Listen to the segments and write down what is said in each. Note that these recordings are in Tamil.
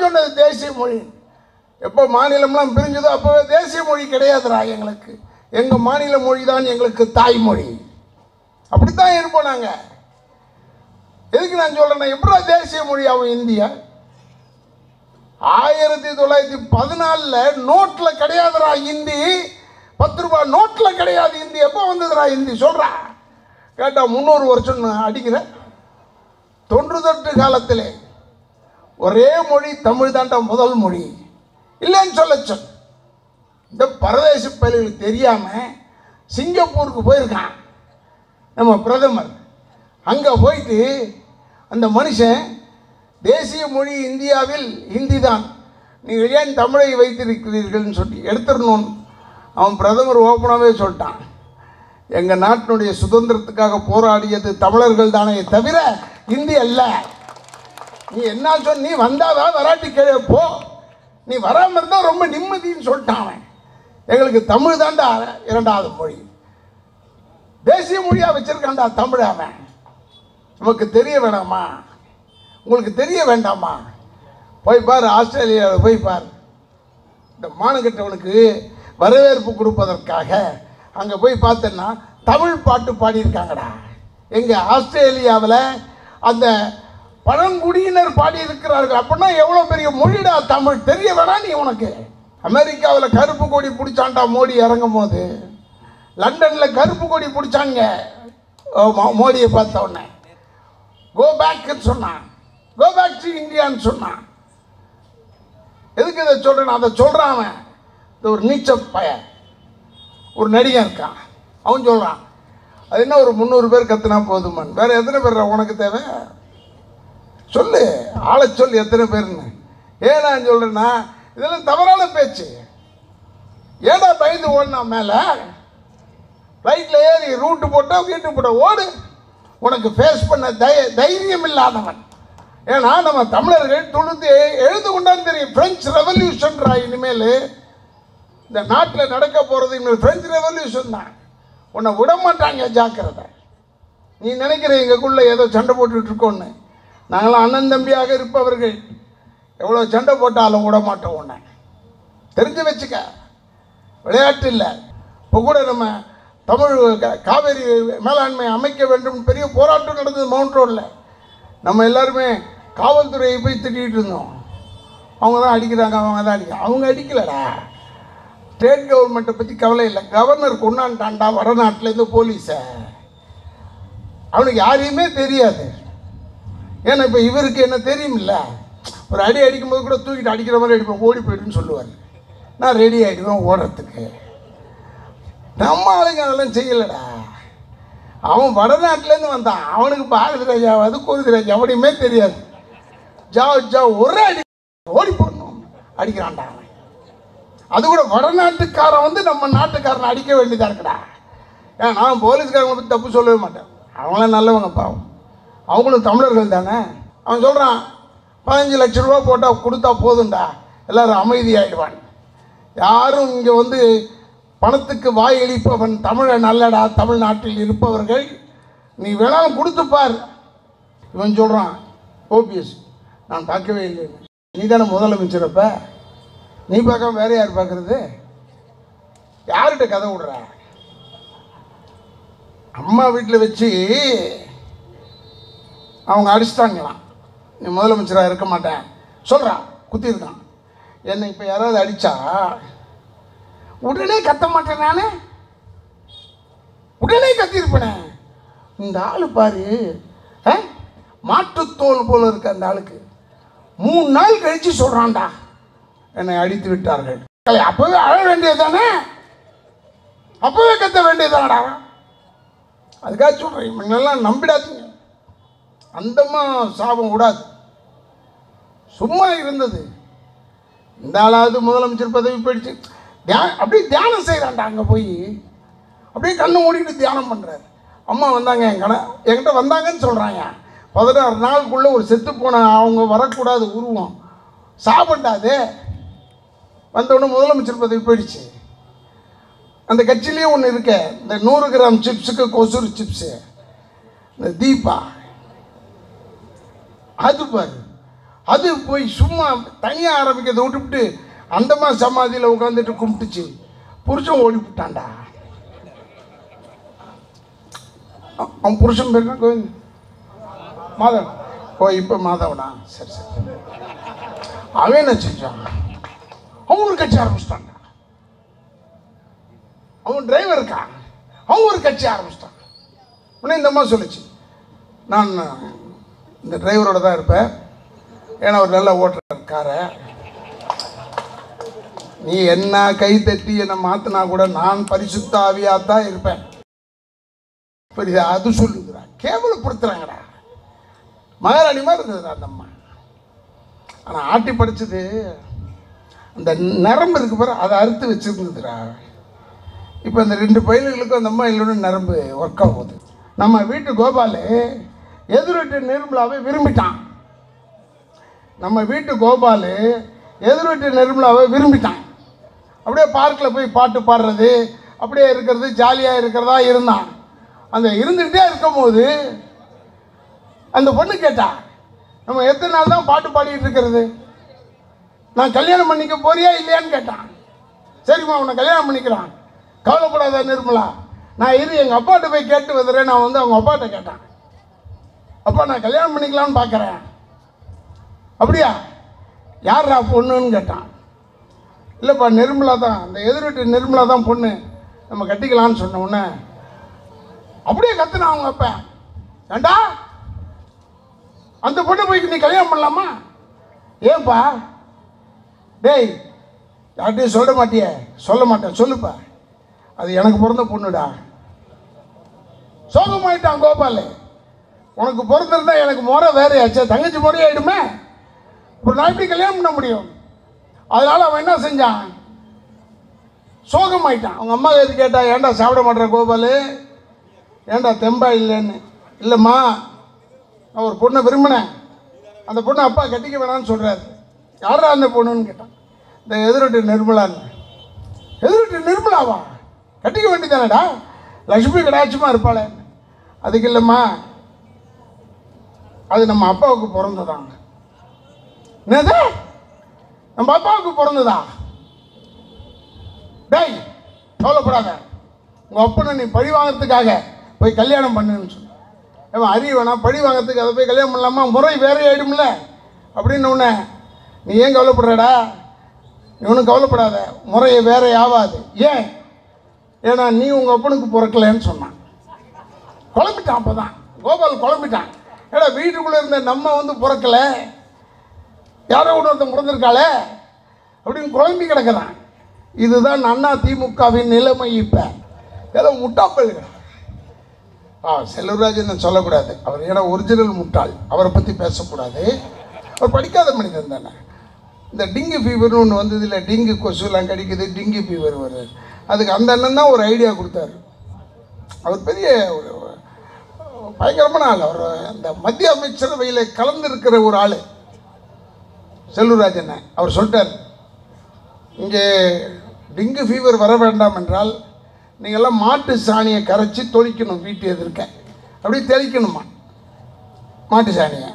சொன்னது தேசிய மொழி எப்போ மாநிலம்லாம் பிரிஞ்சதோ அப்போவே தேசிய மொழி கிடையாதுடா எங்களுக்கு எங்கள் மாநில மொழி தான் எங்களுக்கு தாய்மொழி அப்படித்தான் இருப்போம் நாங்கள் எதுக்கு நான் சொல்கிறேன்னா எப்படா தேசிய மொழி ஆகும் இந்தியா ஆயிரத்தி தொள்ளாயிரத்தி பதினாலில் நோட்டில் கிடையாதுடா ஹிந்தி பத்து ரூபாய் நோட்டில் கிடையாது ஹிந்தி எப்போ வந்ததுடா ஹிந்தி சொல்கிறா கேட்டால் முந்நூறு வருஷம் நான் அடிக்கிறேன் தொன்று தொட்டு காலத்திலே ஒரே மொழி தமிழ் தாண்டா முதல் மொழி இல்லைன்னு சொல்ல சொல் இந்த பரதேச பயிர்களுக்கு தெரியாமல் சிங்கப்பூருக்கு போயிருக்கான் நம்ம பிரதமர் அங்கே போயிட்டு அந்த மனுஷன் தேசிய மொழி இந்தியாவில் ஹிந்தி தான் நீங்கள் ஏன் தமிழை வைத்திருக்கிறீர்கள்னு சொல்லி எடுத்துடணும் அவன் பிரதமர் ஓப்பனாகவே சொல்லிட்டான் எங்கள் நாட்டினுடைய சுதந்திரத்துக்காக போராடியது தமிழர்கள் தானே தவிர இந்தி அல்ல நீ என்ன சொன்ன நீ வந்தாதா வராட்டி கீழே போ நீ வராமல் இருந்தால் ரொம்ப நிம்மதின்னு சொல்லிட்டான் அவன் எங்களுக்கு தமிழ் தாண்டா இரண்டாவது மொழி தேசிய மொழியாக வச்சிருக்கான்டா தமிழ் அவன் நமக்கு தெரிய வேணாமா உங்களுக்கு தெரிய வேண்டாமா போய் பாரு ஆஸ்திரேலியாவில் போய் பாரு இந்த மானகட்டவனுக்கு வரவேற்பு கொடுப்பதற்காக அங்கே போய் பார்த்தேன்னா தமிழ் பாட்டு பாடியிருக்காங்கடா எங்கள் ஆஸ்திரேலியாவில் அந்த பழங்குடியினர் பாடியிருக்கிறார்கள் அப்படின்னா எவ்வளோ பெரிய மொழிடா தமிழ் தெரிய வேணா நீ உனக்கு அமெரிக்காவில் கருப்பு கொடி பிடிச்சான்டா மோடி இறங்கும் போது லண்டனில் கருப்பு கொடி பிடிச்சாங்க ஓ, மோ- மோடியை பார்த்த உடனே கோ பேக்குன்னு சொன்னான் கோ பேக் டு இந்தியான்னு சொன்னான் எதுக்கு இதை சொல்கிறேன் அதை சொல்கிறான் அவன் இந்த ஒரு நீச்ச பையன் ஒரு நடிகன் இருக்கான் அவன் சொல்கிறான் அது என்ன ஒரு முந்நூறு பேர் கத்துனா போதுமான் வேற எத்தனை பேர் உனக்கு தேவை சொல்லு ஆளை சொல்லு எத்தனை பேர்னு ஏன் நான் சொல்கிறேன்னா இதெல்லாம் தவறான பேச்சு ஏடா பயந்து ஓடினா மேலே ஃப்ளைட்டில் ஏறி ரூட்டு போட்டால் வீட்டு போட்ட ஓடு உனக்கு ஃபேஸ் பண்ண தை தைரியம் இல்லாதவன் ஏன்னா நம்ம தமிழர்கள் தொழுது எழுது கொண்டான்னு தெரியும் பிரெஞ்சு ரெவல்யூஷன்ரா இனிமேல் இந்த நாட்டில் நடக்க போகிறது இனிமேல் பிரெஞ்சு ரெவல்யூஷன் தான் உன்னை விட மாட்டாங்க ஜாக்கிரதை நீ நினைக்கிற எங்களுக்குள்ள ஏதோ சண்டை போட்டுட்டு இருக்கோன்னு நாங்களாம் அண்ணன் தம்பியாக இருப்பவர்கள் எவ்வளோ சண்டை போட்டாலும் விட மாட்டோம் உன்னை தெரிஞ்சு வச்சுக்க விளையாட்டு இல்லை இப்போ கூட நம்ம தமிழ் க- காவேரி மேலாண்மை அமைக்க வேண்டும் பெரிய போராட்டம் நடந்தது மவுண்ட் ரோடில் நம்ம எல்லாருமே காவல்துறையை போய் திட்டிகிட்டு இருந்தோம் அவங்க தான் அடிக்கிறாங்க அவங்க தான் அடிக்கிறாங்க அவங்க அடிக்கலடா ஸ்டேட் கவர்மெண்ட்டை பற்றி கவலை இல்லை கவர்னர் கொண்டாண்டாண்டா வடநாட்டிலேருந்து போலீஸை அவனுக்கு யாரையுமே தெரியாது ஏன்னா இப்போ இவருக்கு என்ன தெரியுமில்ல ஒரு அடி அடிக்கும்போது கூட தூக்கிட்டு அடிக்கிற மாதிரி அடிப்பேன் ஓடி போயிடுன்னு சொல்லுவார் நான் ரெடி ஆகிடுவேன் ஓடுறதுக்கு நம்ம ஆளுங்க அதெல்லாம் செய்யலடா அவன் வடநாட்டிலேருந்து வந்தான் அவனுக்கு பாரதி ராஜாவது கோவிந்த ராஜா அவனையுமே தெரியாது ஜா ஜா ஒரே அடி ஓடி போடணும் அடிக்கிறான்டா அவன் அது கூட வடநாட்டுக்காரன் வந்து நம்ம நாட்டுக்காரனை அடிக்க வேண்டியதாக இருக்குடா ஏன் நான் போலீஸ்காரங்களை பற்றி தப்பு சொல்லவே மாட்டேன் அவங்களாம் நல்லவங்க பாவம் அவங்களும் தமிழர்கள் தானே அவன் சொல்கிறான் பதினஞ்சு லட்ச ரூபா போட்டால் கொடுத்தா போதும்டா எல்லாரும் அமைதியாயிடுவான் யாரும் இங்கே வந்து பணத்துக்கு வாய் அளிப்பவன் தமிழன் அல்லடா தமிழ்நாட்டில் இருப்பவர்கள் நீ வேணாலும் கொடுத்து பார் இவன் சொல்கிறான் ஓபிஎஸ் நான் பார்க்கவே இல்லை நீ தானே முதலமைச்சர் அப்ப நீ பார்க்காம வேற யார் பார்க்கறது யார்கிட்ட கதை விடுற அம்மா வீட்டில் வச்சு அவங்க அடிச்சிட்டாங்களாம் நீ முதலமைச்சராக இருக்க மாட்டேன் சொல்கிறான் குத்திருக்கான் என்னை இப்போ யாராவது அடித்தா உடனே கத்த மாட்டேன் நான் உடனே கத்திருப்பேனே இந்த ஆள் பாரு ஆ? மாட்டுத்தோல் போல இருக்கு அந்த ஆளுக்கு மூணு நாள் கழிச்சு சொல்கிறான்டா என்னை அடித்து விட்டார்கள் கலை, அப்பவே அழ வேண்டியது தானே அப்பவே கத்த வேண்டியதானடா அதுக்காக சொல்கிறேன் இவங்களெல்லாம் நம்பிடாதீங்க அந்தமா சாபம் விடாது சும்மா இருந்தது இந்த ஆளாவது முதலமைச்சர் பதவி போயிடுச்சு தியா அப்படியே தியானம் செய்கிறான்டா அங்கே போய் அப்படியே கண்ணை மூடிட்டு தியானம் பண்ணுறாரு அம்மா வந்தாங்க என் கண என்கிட்ட வந்தாங்கன்னு சொல்கிறாங்க பதினாறு நாளுக்குள்ளே ஒரு செத்து போன அவங்க வரக்கூடாது உருவம் சாப்பிட்டாது வந்தவுடனே முதலமைச்சர் பதவி போயிடுச்சு அந்த கட்சியிலேயே ஒன்று இருக்க இந்த நூறு கிராம் சிப்ஸுக்கு கொசூர் சிப்ஸு இந்த தீபா அது பாரு அது போய் சும்மா தனியாக ஆரம்பிக்கிறத விட்டுவிட்டு அந்தமா சமாதியில் உட்காந்துட்டு கும்பிட்டுச்சு புருஷன் ஓடி விட்டான்டா அ- அவன் புருஷன் பேர் என்ன கோவிந்த் மாதவன் ஓ இப்போ மாதவனா சரி சரி அவன் என்ன செஞ்சான் அவன் ஒரு கட்சி ஆரம்பிச்சிட்டான்டா அவன் டிரைவர் இருக்கான் அவன் ஒரு கட்சி ஆரம்பிச்சிட்டான் உடனே இந்த அம்மா சொல்லுச்சு நான் இந்த டிரைவரோட தான் இருப்பேன் ஏன்னா அவர் நல்லா ஓட்டுறார் காரை நீ என்ன கை தட்டி என்னை மாத்தினா கூட நான் பரிசுத்த ஆவியாக தான் இருப்பேன் புரியுதா அது சொல்லுங்கிறா கேவலப்படுத்துறாங்கடா மகாராணி மாதிரி இருந்ததுடா அந்த அம்மா ஆனால் ஆட்டி படிச்சது அந்த நரம்பு இருக்கு பாரு அதை அறுத்து வச்சிருந்ததுடா இப்போ இந்த ரெண்டு பயில்களுக்கும் அந்த அம்மா இல்லைன்னு நரம்பு ஒர்க் ஆகுது நம்ம வீட்டு கோபாலு எதிர்வீட்டு நிர்மலாவை விரும்பிட்டான் நம்ம வீட்டு கோபாலு எதிர்வீட்டு நிர்மலாவை விரும்பிட்டான் அப்படியே பார்க்கில் போய் பாட்டு பாடுறது அப்படியே இருக்கிறது ஜாலியாக இருக்கிறதா இருந்தான் அந்த இருந்துக்கிட்டே இருக்கும்போது அந்த பொண்ணு கேட்டா நம்ம எத்தனை நாள் தான் பாட்டு பாடிட்டு இருக்கிறது நான் கல்யாணம் பண்ணிக்க போறியா இல்லையான்னு கேட்டான் சரிம்மா உன்னை கல்யாணம் பண்ணிக்கிறான் கவலைப்படாத நிர்மலா நான் இரு எங்கள் அப்பாட்ட போய் கேட்டு வந்துடுறேன் நான் வந்து அவங்க அப்பாட்ட கேட்டேன் அப்பா நான் கல்யாணம் பண்ணிக்கலாம்னு பார்க்குறேன் அப்படியா யாரா பொண்ணுன்னு கேட்டான் இல்லைப்பா நிர்மலா தான் அந்த எதிர் வீட்டு நிர்மலா தான் பொண்ணு நம்ம கட்டிக்கலாம்னு சொன்ன உடனே அப்படியே கத்துனா அவங்க அப்ப ஏண்டா அந்த பொண்ணை போய் நீ கல்யாணம் பண்ணலாமா ஏன்பா டேய் யார்கிட்டயும் சொல்ல மாட்டியே சொல்ல மாட்டேன் சொல்லுப்பா அது எனக்கு பிறந்த பொண்ணுடா சோகமாயிட்டான் கோபால் உனக்கு பிறந்திருந்தா எனக்கு முறை வேறையாச்சே தங்கச்சி முறையாயிடுமே இப்போ நான் எப்படி கல்யாணம் பண்ண முடியும் அதனால அவன் என்ன செஞ்சான் சோகமாயிட்டான் அவங்க அம்மா எது கேட்டா ஏன்டா சாப்பிட மாட்டேற கோபால் ஏன்டா தெம்பா இல்லைன்னு இல்லைம்மா நான் ஒரு பொண்ணை விரும்பினேன் அந்த பொண்ணை அப்பா கட்டிக்க வேணாம்னு சொல்கிறாரு யாரா அந்த பொண்ணுன்னு கேட்டான் இந்த எதிரொட்டு நிர்மலான்னு எதிரொட்டு நிர்மலாவா கட்டிக்க வேண்டியதானடா லக்ஷ்மி கடாட்சமா இருப்பாளே அதுக்கு இல்லைம்மா அது நம்ம அப்பாவுக்கு பிறந்ததாங்க என்னது நம்ம அப்பாவுக்கு பிறந்ததா டேய் கவலைப்படாத உங்கள் அப்பனை நீ பழி வாங்குறதுக்காக போய் கல்யாணம் பண்ணுன்னு சொல்லு ஏன் அறிய வேணாம் பழி வாங்குறதுக்கு அதை போய் கல்யாணம் பண்ணலாமா முறை வேறே ஆயிடும்ல அப்படின்னு உடனே நீ ஏன் கவலைப்படுறடா நீ ஒன்றும் கவலைப்படாத முறையை வேற ஆகாது ஏன் ஏன்னா நீ உங்கள் அப்பனுக்கு பிறக்கலன்னு சொன்னான் குழம்பிட்டான் அப்போ தான் கோபால் குழம்பிட்டான் ஏடா வீட்டுக்குள்ளே இருந்த நம்ம வந்து பிறக்கல யாரோ ஒருத்தன் பிறந்திருக்காளே அப்படின்னு குழம்பி கிடக்குறான் இதுதான் அண்ணா திமுகவின் நிலைமை இப்போ ஏதோ முட்டாப்பல்கள் ஆ செல்வராஜன் சொல்லக்கூடாது அவர் ஏன்னா ஒரிஜினல் முட்டாள் அவரை பற்றி பேசக்கூடாது அவர் படிக்காத மனிதன் தானே இந்த டிங்கு ஃபீவர்னு ஒன்று வந்தது இல்லை டிங்கு கொசுலாம் கடிக்குது டிங்கு ஃபீவர் வருது அதுக்கு அந்த அண்ணன் தான் ஒரு ஐடியா கொடுத்தாரு அவர் பெரிய ஒரு பயங்கரமான ஆள் அவர் அந்த மத்திய அமைச்சரவையில் கலந்துருக்கிற ஒரு ஆள் செல்லூராஜன் அவர் சொல்லிட்டார் இங்கே டெங்கு ஃபீவர் வர வேண்டாம் என்றால் நீங்கள்லாம் மாட்டு சாணியை கரைச்சி தொளிக்கணும் வீட்டு எதிர்க்க அப்படியே தெளிக்கணுமா மாட்டு சாணியை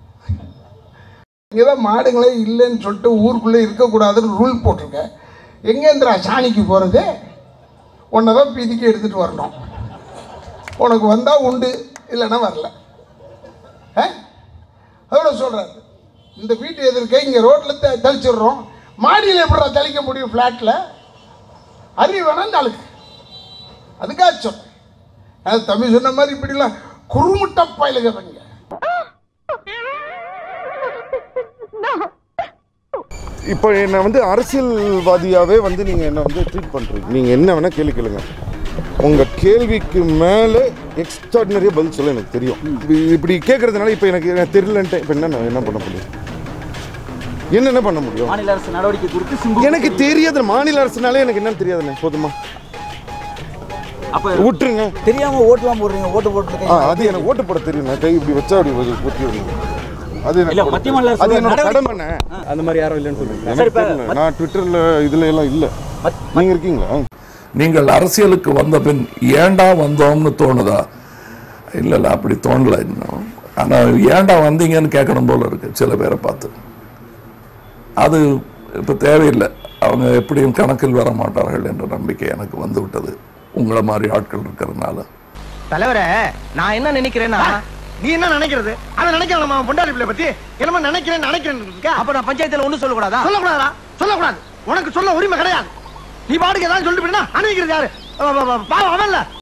இங்கே தான் மாடுங்களே இல்லைன்னு சொல்லிட்டு ஊருக்குள்ளே இருக்கக்கூடாதுன்னு ரூல் போட்டிருக்க எங்கேந்திரா சாணிக்கு போகிறது உன்னை தான் பிதிக்கி எடுத்துகிட்டு வரணும் உனக்கு வந்தால் உண்டு இல்லைன்னா வரல ஆ அதோட சொல்கிறாரு இந்த வீட்டு எதிர்க்க இங்கே ரோட்டில் தெ தெளிச்சிடுறோம் மாடியில் எப்படிடா தெளிக்க முடியும் ஃப்ளாட்டில் அறிவு வேணாம் இந்த ஆளுக்கு அதுக்காக சொல்கிறேன் அது தம்பி சொன்ன மாதிரி இப்படிலாம் குறுமுட்ட பயிலுகிறவங்க இப்போ என்னை வந்து அரசியல்வாதியாகவே வந்து நீங்கள் என்ன வந்து ட்ரீட் பண்ணுறீங்க நீங்கள் என்ன வேணால் கேள்வி கேளுங்க உங்கள் கேள்விக்கு மேலே எக்ஸ்ட்ராடினரியாக பதில் சொல்ல எனக்கு தெரியும் இப்படி இப்படி கேட்குறதுனால இப்போ எனக்கு எனக்கு தெரியலன்ட்டு இப்போ என்ன நான் என்ன பண்ண முடியும் என்னென்ன பண்ண முடியும் மாநில அரசு நடவடிக்கை குறித்து சிம்பு எனக்கு தெரியாது மாநில அரசுனாலே எனக்கு என்னன்னு தெரியாதுண்ணே போதுமா அப்ப விட்டுருங்க தெரியாம ஓட்டுலாம் போடுறீங்க ஓட்டு ஆ போட்டுருக்கீங்க அது எனக்கு ஓட்டு போட தெரியும் நான் கை இப்படி வச்சா அப்படி ஒரு குத்தி விடணும். அது இல்ல, எனக்கு மத்திய மாநில அரசு அது என்னோட நடவடிக்கை- கடமைண்ணே அந்த மாதிரி யாரும் இல்லைன்னு சொல்றீங்க சரி, எனக்கு இப்ப தெரியல நான் ட்விட்டரில் இதுல எல்லாம் இல்லை மத்- நீங்கள் இருக்கீங்களா நீங்கள் அரசியலுக்கு வந்த பின் ஏண்டா வந்தோம்னு தோணுதா இல்லை இல்லை அப்படி தோணல இன்னும் ஆனால் ஏன்டா வந்தீங்கன்னு கேட்கணும் போல இருக்கு சில பேரை பார்த்து அது இப்போ தேவையில்லை அவங்க எப்படியும் கணக்கில் வர மாட்டார்கள் என்ற நம்பிக்கை எனக்கு வந்து விட்டது உங்களை மாதிரி ஆட்கள் இருக்கிறதுனால தலைவரே நான் என்ன நினைக்கிறேன்னா நீ என்ன நினைக்கிறது அவன் நினைக்கிறான் நம்ம பொண்டாடி பிள்ளை பத்தி என்னமோ நினைக்கிறேன் நினைக்கிறேன் இருக்கா அப்ப நான் பஞ்சாயத்துல ஒண்ணு சொல்லக்கூடாதா சொல்லக்கூடாதா சொல்லக்கூடாது உனக்கு சொல்ல உரிமை கிடையாது நீ பாட்டுக்கு ஏதாவது சொல்லிட்டு போயினா அனுப்பிக்கிறது யாரு அவ- அவ- அவ- பாவம் அவன்ல